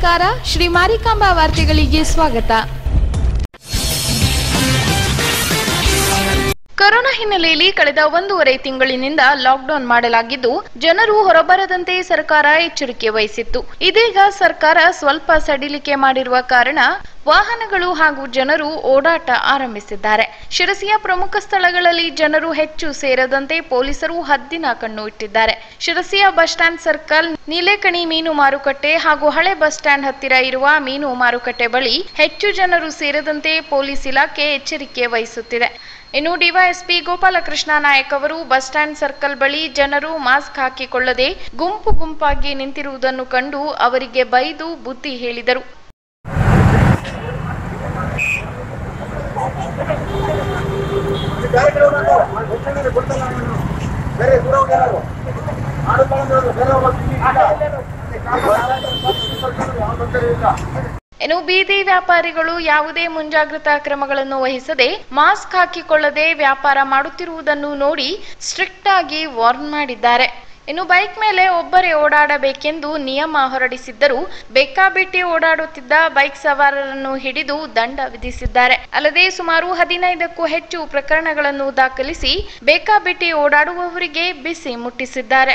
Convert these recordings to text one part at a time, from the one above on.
ನಮಸ್ಕಾರ ಶ್ರೀ ಮಾರಿಕಾಂಬಾ ವಾರ್ತೆಗಳಿಗೆ ಸ್ವಾಗತ ಕೊರೋನಾ ಹಿನ್ನೆಲೆಯಲ್ಲಿ ಕಳೆದ ಒಂದೂವರೆ ತಿಂಗಳಿನಿಂದ ಲಾಕ್ಡೌನ್ ಮಾಡಲಾಗಿದ್ದು ಜನರು ಹೊರಬರದಂತೆ ಸರ್ಕಾರ ಎಚ್ಚರಿಕೆ ವಹಿಸಿತ್ತು ಇದೀಗ ಸರ್ಕಾರ ಸ್ವಲ್ಪ ಸಡಿಲಿಕೆ ಮಾಡಿರುವ ಕಾರಣ ವಾಹನಗಳು ಹಾಗೂ ಜನರು ಓಡಾಟ ಆರಂಭಿಸಿದ್ದಾರೆ ಶಿರಸಿಯ ಪ್ರಮುಖ ಸ್ಥಳಗಳಲ್ಲಿ ಜನರು ಹೆಚ್ಚು ಸೇರದಂತೆ ಪೊಲೀಸರು ಹದ್ದಿನ ಕಣ್ಣು ಇಟ್ಟಿದ್ದಾರೆ ಶಿರಸಿಯ ಬಸ್ ಸ್ಟ್ಯಾಂಡ್ ಸರ್ಕಲ್ ನೀಲೇಕಣಿ ಮೀನು ಮಾರುಕಟ್ಟೆ ಹಾಗೂ ಹಳೆ ಬಸ್ ಸ್ಟ್ಯಾಂಡ್ ಹತ್ತಿರ ಇರುವ ಮೀನು ಮಾರುಕಟ್ಟೆ ಬಳಿ ಹೆಚ್ಚು ಜನರು ಸೇರದಂತೆ ಪೊಲೀಸ್ ಇಲಾಖೆ ಎಚ್ಚರಿಕೆ ವಹಿಸುತ್ತಿದೆ ಇನ್ನು ಡಿವೈಎಸ್ಪಿ ಗೋಪಾಲಕೃಷ್ಣ ನಾಯಕ್ ಅವರು ಬಸ್ ಸ್ಟ್ಯಾಂಡ್ ಸರ್ಕಲ್ ಬಳಿ ಜನರು ಮಾಸ್ಕ್ ಹಾಕಿಕೊಳ್ಳದೆ ಗುಂಪು ಗುಂಪಾಗಿ ನಿಂತಿರುವುದನ್ನು ಕಂಡು ಅವರಿಗೆ ಬೈದು ಬುದ್ಧಿ ಹೇಳಿದರು ಬೇರೆ ದೂರ ಹೋಗ್ಯಾರು ಆಡುಗಳು ಬೇರೆ ಹೋಗ್ತೀನಿ ಇನ್ನು ಬೀದಿ ವ್ಯಾಪಾರಿಗಳು ಯಾವುದೇ ಮುಂಜಾಗ್ರತಾ ಕ್ರಮಗಳನ್ನು ವಹಿಸದೆ ಮಾಸ್ಕ್ ಹಾಕಿಕೊಳ್ಳದೆ ವ್ಯಾಪಾರ ಮಾಡುತ್ತಿರುವುದನ್ನು ನೋಡಿ ಸ್ಟ್ರಿಕ್ಟ್ ಆಗಿ ವಾರ್ನ್ ಮಾಡಿದ್ದಾರೆ ಇನ್ನು ಬೈಕ್ ಮೇಲೆ ಒಬ್ಬರೇ ಓಡಾಡಬೇಕೆಂದು ನಿಯಮ ಹೊರಡಿಸಿದ್ದರೂ ಬೇಕಾಬಿಟ್ಟಿ ಓಡಾಡುತ್ತಿದ್ದ ಬೈಕ್ ಸವಾರರನ್ನು ಹಿಡಿದು ದಂಡ ವಿಧಿಸಿದ್ದಾರೆ ಅಲ್ಲದೆ ಸುಮಾರು ಹದಿನೈದಕ್ಕೂ ಹೆಚ್ಚು ಪ್ರಕರಣಗಳನ್ನು ದಾಖಲಿಸಿ ಬೇಕಾಬಿಟ್ಟಿ ಓಡಾಡುವವರಿಗೆ ಬಿಸಿ ಮುಟ್ಟಿಸಿದ್ದಾರೆ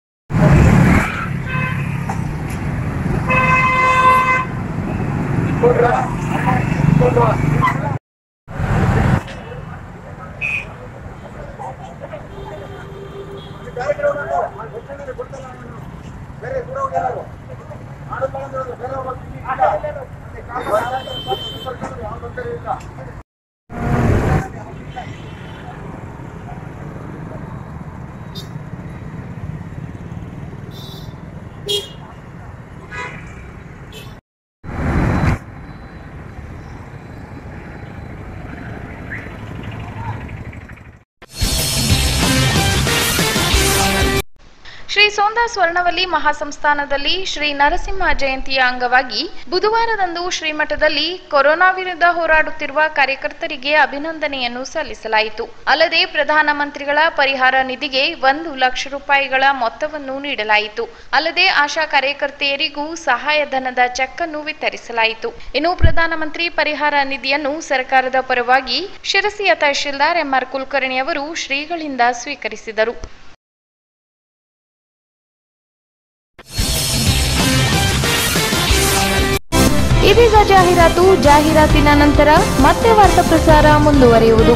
ಬೇರೆ ದೂರ ಹೋಗ್ಯಾರು ಆಡುಗಳು ಬೇರೆ ಹೋಗ್ತೀನಿ ಶ್ರೀ ಸೋಂದಾ ಸ್ವರ್ಣವಲ್ಲಿ ಮಹಾಸಂಸ್ಥಾನದಲ್ಲಿ ಶ್ರೀ ನರಸಿಂಹ ಜಯಂತಿಯ ಅಂಗವಾಗಿ ಬುಧವಾರದಂದು ಶ್ರೀಮಠದಲ್ಲಿ ಕೊರೋನಾ ವಿರುದ್ಧ ಹೋರಾಡುತ್ತಿರುವ ಕಾರ್ಯಕರ್ತರಿಗೆ ಅಭಿನಂದನೆಯನ್ನು ಸಲ್ಲಿಸಲಾಯಿತು ಅಲ್ಲದೆ ಪ್ರಧಾನಮಂತ್ರಿಗಳ ಪರಿಹಾರ ನಿಧಿಗೆ ಒಂದು ಲಕ್ಷ ರೂಪಾಯಿಗಳ ಮೊತ್ತವನ್ನು ನೀಡಲಾಯಿತು ಅಲ್ಲದೆ ಆಶಾ ಕಾರ್ಯಕರ್ತೆಯರಿಗೂ ಸಹಾಯಧನದ ಚೆಕ್ ಅನ್ನು ವಿತರಿಸಲಾಯಿತು ಇನ್ನು ಪ್ರಧಾನಮಂತ್ರಿ ಪರಿಹಾರ ನಿಧಿಯನ್ನು ಸರ್ಕಾರದ ಪರವಾಗಿ ಶಿರಸಿಯ ತಹಶೀಲ್ದಾರ್ ಎಂಆರ್ ಕುಲಕರ್ಣಿ ಅವರು ಶ್ರೀಗಳಿಂದ ಸ್ವೀಕರಿಸಿದರು ಇದೀಗ ಜಾಹೀರಾತು ಜಾಹೀರಾತಿನ ನಂತರ ಮತ್ತೆ ವಾರ್ತಾ ಪ್ರಸಾರ ಮುಂದುವರಿಯುವುದು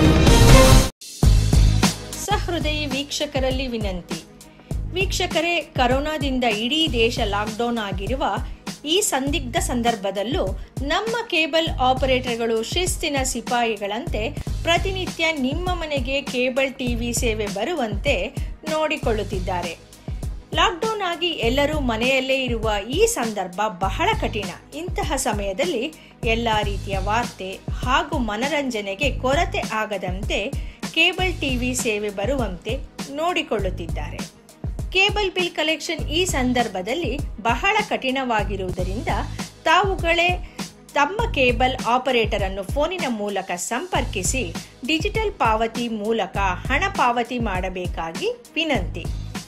ಸಹೃದಯಿ ವೀಕ್ಷಕರಲ್ಲಿ ವಿನಂತಿ ವೀಕ್ಷಕರೇ ಕರೋನಾದಿಂದ ಇಡೀ ದೇಶ ಲಾಕ್ಡೌನ್ ಆಗಿರುವ ಈ ಸಂದಿಗ್ಧ ಸಂದರ್ಭದಲ್ಲೂ ನಮ್ಮ ಕೇಬಲ್ ಆಪರೇಟರ್ಗಳು ಶಿಸ್ತಿನ ಸಿಪಾಯಿಗಳಂತೆ ಪ್ರತಿನಿತ್ಯ ನಿಮ್ಮ ಮನೆಗೆ ಕೇಬಲ್ ಟಿವಿ ಸೇವೆ ಬರುವಂತೆ ನೋಡಿಕೊಳ್ಳುತ್ತಿದ್ದಾರೆ ಲಾಕ್ಡೌನ್ ಆಗಿ ಎಲ್ಲರೂ ಮನೆಯಲ್ಲೇ ಇರುವ ಈ ಸಂದರ್ಭ ಬಹಳ ಕಠಿಣ ಇಂತಹ ಸಮಯದಲ್ಲಿ ಎಲ್ಲ ರೀತಿಯ ವಾರ್ತೆ ಹಾಗೂ ಮನರಂಜನೆಗೆ ಕೊರತೆ ಆಗದಂತೆ ಕೇಬಲ್ ಟಿವಿ ಸೇವೆ ಬರುವಂತೆ ನೋಡಿಕೊಳ್ಳುತ್ತಿದ್ದಾರೆ ಕೇಬಲ್ ಬಿಲ್ ಕಲೆಕ್ಷನ್ ಈ ಸಂದರ್ಭದಲ್ಲಿ ಬಹಳ ಕಠಿಣವಾಗಿರುವುದರಿಂದ ತಾವುಗಳೇ ತಮ್ಮ ಕೇಬಲ್ ಆಪರೇಟರ್ ಅನ್ನು ಫೋನಿನ ಮೂಲಕ ಸಂಪರ್ಕಿಸಿ ಡಿಜಿಟಲ್ ಪಾವತಿ ಮೂಲಕ ಹಣ ಪಾವತಿ ಮಾಡಬೇಕಾಗಿ ವಿನಂತಿ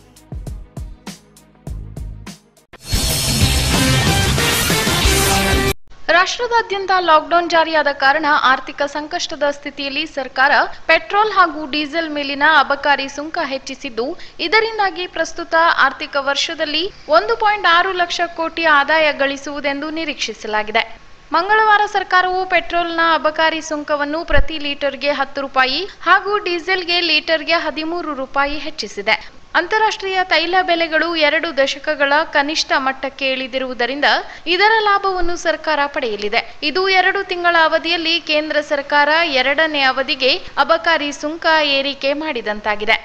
ರಾಷ್ಟ್ರದಾದ್ಯಂತ ಲಾಕ್ಡೌನ್ ಜಾರಿಯಾದ ಕಾರಣ ಆರ್ಥಿಕ ಸಂಕಷ್ಟದ ಸ್ಥಿತಿಯಲ್ಲಿ ಸರ್ಕಾರ ಪೆಟ್ರೋಲ್ ಹಾಗೂ ಡೀಸೆಲ್ ಮೇಲಿನ ಅಬಕಾರಿ ಸುಂಕ ಹೆಚ್ಚಿಸಿದ್ದು ಇದರಿಂದಾಗಿ ಪ್ರಸ್ತುತ ಆರ್ಥಿಕ ವರ್ಷದಲ್ಲಿ ಒಂದು ಪಾಯಿಂಟ್ ಆರು ಲಕ್ಷ ಕೋಟಿ ಆದಾಯ ಗಳಿಸುವುದೆಂದು ನಿರೀಕ್ಷಿಸಲಾಗಿದೆ ಮಂಗಳವಾರ ಸರ್ಕಾರವು ಪೆಟ್ರೋಲ್ನ ಅಬಕಾರಿ ಸುಂಕವನ್ನು ಪ್ರತಿ ಲೀಟರ್ಗೆ ಹತ್ತು ರೂಪಾಯಿ ಹಾಗೂ ಡೀಸೆಲ್ಗೆ ಲೀಟರ್ಗೆ ಹದಿಮೂರು ರೂಪಾಯಿ ಹೆಚ್ಚಿಸಿದೆ ಅಂತಾರಾಷ್ಟ್ರೀಯ ತೈಲ ಬೆಲೆಗಳು ಎರಡು ದಶಕಗಳ ಕನಿಷ್ಠ ಮಟ್ಟಕ್ಕೆ ಇಳಿದಿರುವುದರಿಂದ ಇದರ ಲಾಭವನ್ನು ಸರ್ಕಾರ ಪಡೆಯಲಿದೆ ಇದು ಎರಡು ತಿಂಗಳ ಅವಧಿಯಲ್ಲಿ ಕೇಂದ್ರ ಸರ್ಕಾರ ಎರಡನೇ ಅವಧಿಗೆ ಅಬಕಾರಿ ಸುಂಕ ಏರಿಕೆ ಮಾಡಿದಂತಾಗಿದೆ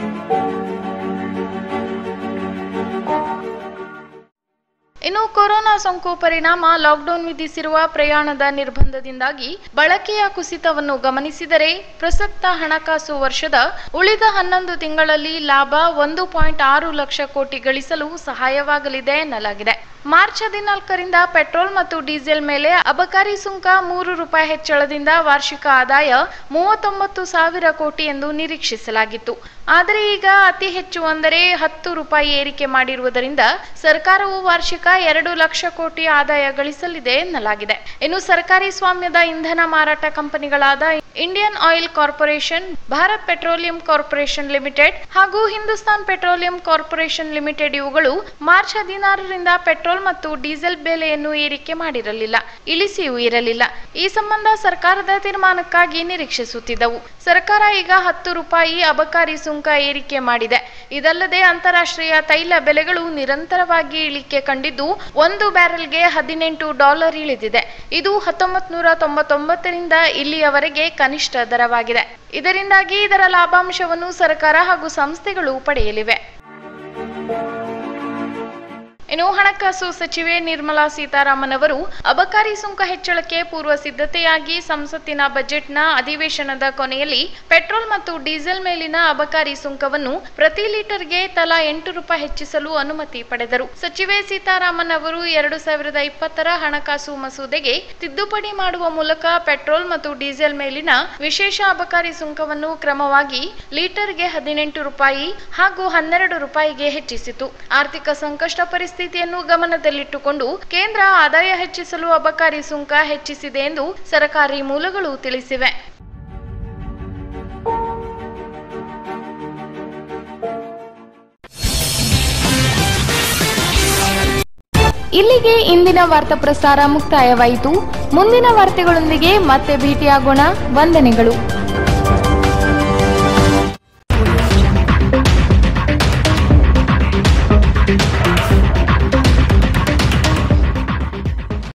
ಇನ್ನು ಕೊರೋನಾ ಕೊರೋನಾ ಸೋಂಕು ಪರಿಣಾಮ ಲಾಕ್ಡೌನ್ ವಿಧಿಸಿರುವ ಪ್ರಯಾಣದ ನಿರ್ಬಂಧದಿಂದಾಗಿ ಬಳಕೆಯ ಕುಸಿತವನ್ನು ಗಮನಿಸಿದರೆ ಪ್ರಸಕ್ತ ಹಣಕಾಸು ವರ್ಷದ ಉಳಿದ ಹನ್ನೊಂದು ತಿಂಗಳಲ್ಲಿ ಲಾಭ ಒಂದು ಪಾಯಿಂಟ್ ಆರು ಲಕ್ಷ ಕೋಟಿ ಗಳಿಸಲು ಸಹಾಯವಾಗಲಿದೆ ಎನ್ನಲಾಗಿದೆ ಮಾರ್ಚ್ ಹದಿನಾಲ್ಕರಿಂದ ಪೆಟ್ರೋಲ್ ಮತ್ತು ಡೀಸೆಲ್ ಮೇಲೆ ಅಬಕಾರಿ ಸುಂಕ ಮೂರು ರೂಪಾಯಿ ಹೆಚ್ಚಳದಿಂದ ವಾರ್ಷಿಕ ಆದಾಯ ಮೂವತ್ತೊಂಬತ್ತು ಸಾವಿರ ಕೋಟಿ ಎಂದು ನಿರೀಕ್ಷಿಸಲಾಗಿತ್ತು ಆದರೆ ಈಗ ಅತಿ ಹೆಚ್ಚು ಅಂದರೆ ಹತ್ತು ರೂಪಾಯಿ ಏರಿಕೆ ಮಾಡಿರುವುದರಿಂದ ಸರ್ಕಾರವು ವಾರ್ಷಿಕ ಎರಡು ಲಕ್ಷ ಕೋಟಿ ಆದಾಯ ಗಳಿಸಲಿದೆ ಎನ್ನಲಾಗಿದೆ ಇನ್ನು ಸರ್ಕಾರಿ ಸ್ವಾಮ್ಯದ ಇಂಧನ ಮಾರಾಟ ಕಂಪನಿಗಳಾದ Indian oil corporation Bharat petroleum corporation limited ಹಾಗೂ ಹಿಂದೂಸ್ತಾನ್ ಪೆಟ್ರೋಲಿಯಂ ಕಾರ್ಪೊರೇಷನ್ ಲಿಮಿಟೆಡ್ ಇವುಗಳು ಮಾರ್ಚ್ ಹದಿನಾರರಿಂದ ಪೆಟ್ರೋಲ್ ಮತ್ತು ಡೀಸೆಲ್ ಬೆಲೆಯನ್ನು ಏರಿಕೆ ಮಾಡಿರಲಿಲ್ಲ ಇಳಿಸಿಯೂ ಇರಲಿಲ್ಲ ಈ ಸಂಬಂಧ ಸರ್ಕಾರದ ತೀರ್ಮಾನಕ್ಕಾಗಿ ನಿರೀಕ್ಷಿಸುತ್ತಿದ್ದವು ಸರ್ಕಾರ ಈಗ ಹತ್ತು ರೂಪಾಯಿ ಅಬಕಾರಿ ಸುಂಕ ಏರಿಕೆ ಮಾಡಿದೆ ಇದಲ್ಲದೆ ಅಂತಾರಾಷ್ಟ್ರೀಯ ತೈಲ ಬೆಲೆಗಳು ನಿರಂತರವಾಗಿ ಇಳಿಕೆ ಕಂಡಿದ್ದು ಒಂದು ಬ್ಯಾರೆಲ್ಗೆ ಹದಿನೆಂಟು ಡಾಲರ್ ಇಳಿದಿದೆ ಇದು ಹತ್ತೊಂಬತ್ ನೂರ ತೊಂಬತ್ತೊಂಬತ್ತರಿಂದ ಇಲ್ಲಿಯವರೆಗೆ ಕನಿಷ್ಠ ದರವಾಗಿದೆ ಇದರಿಂದಾಗಿ ಇದರ ಲಾಭಾಂಶವನ್ನು ಸರ್ಕಾರ ಹಾಗೂ ಸಂಸ್ಥೆಗಳು ಪಡೆಯಲಿವೆ ಇನ್ನು ಹಣಕಾಸು ಸಚಿವೆ ನಿರ್ಮಲಾ ಸೀತಾರಾಮನ್ ಅವರು ಅಬಕಾರಿ ಸುಂಕ ಹೆಚ್ಚಳಕ್ಕೆ ಪೂರ್ವ ಸಿದ್ಧತೆಯಾಗಿ ಸಂಸತ್ತಿನ ಬಜೆಟ್ನ ಅಧಿವೇಶನದ ಕೊನೆಯಲ್ಲಿ ಪೆಟ್ರೋಲ್ ಮತ್ತು ಡೀಸೆಲ್ ಮೇಲಿನ ಅಬಕಾರಿ ಸುಂಕವನ್ನು ಪ್ರತಿ ಲೀಟರ್ಗೆ ತಲಾ ಎಂಟು ರೂಪಾಯಿ ಹೆಚ್ಚಿಸಲು ಅನುಮತಿ ಪಡೆದರು ಸಚಿವೆ ಸೀತಾರಾಮನ್ ಅವರು ಎರಡು ಸಾವಿರದ ಇಪ್ಪತ್ತರ ಹಣಕಾಸು ಮಸೂದೆಗೆ ತಿದ್ದುಪಡಿ ಮಾಡುವ ಮೂಲಕ ಪೆಟ್ರೋಲ್ ಮತ್ತು ಡೀಸೆಲ್ ಮೇಲಿನ ವಿಶೇಷ ಅಬಕಾರಿ ಸುಂಕವನ್ನು ಕ್ರಮವಾಗಿ ಲೀಟರ್ಗೆ ಹದಿನೆಂಟು ರೂಪಾಯಿ ಹಾಗೂ ಹನ್ನೆರಡು ರೂಪಾಯಿಗೆ ಹೆಚ್ಚಿಸಿತು ಆರ್ಥಿಕ ಸಂಕಷ್ಟ ಪರಿಸ್ಥಿತಿಯನ್ನು ಗಮನದಲ್ಲಿಟ್ಟುಕೊಂಡು ಕೇಂದ್ರ ಆದಾಯ ಹೆಚ್ಚಿಸಲು ಅಬಕಾರಿ ಸುಂಕ ಹೆಚ್ಚಿಸಿದೆ ಎಂದು ಸರ್ಕಾರಿ ಮೂಲಗಳು ತಿಳಿಸಿವೆ ಇಲ್ಲಿಗೆ ಇಂದಿನ ವಾರ್ತಾ ಪ್ರಸಾರ ಮುಕ್ತಾಯವಾಯಿತು ಮುಂದಿನ ವಾರ್ತೆಗಳೊಂದಿಗೆ ಮತ್ತೆ ಭೇಟಿಯಾಗೋಣ ವಂದನೆಗಳು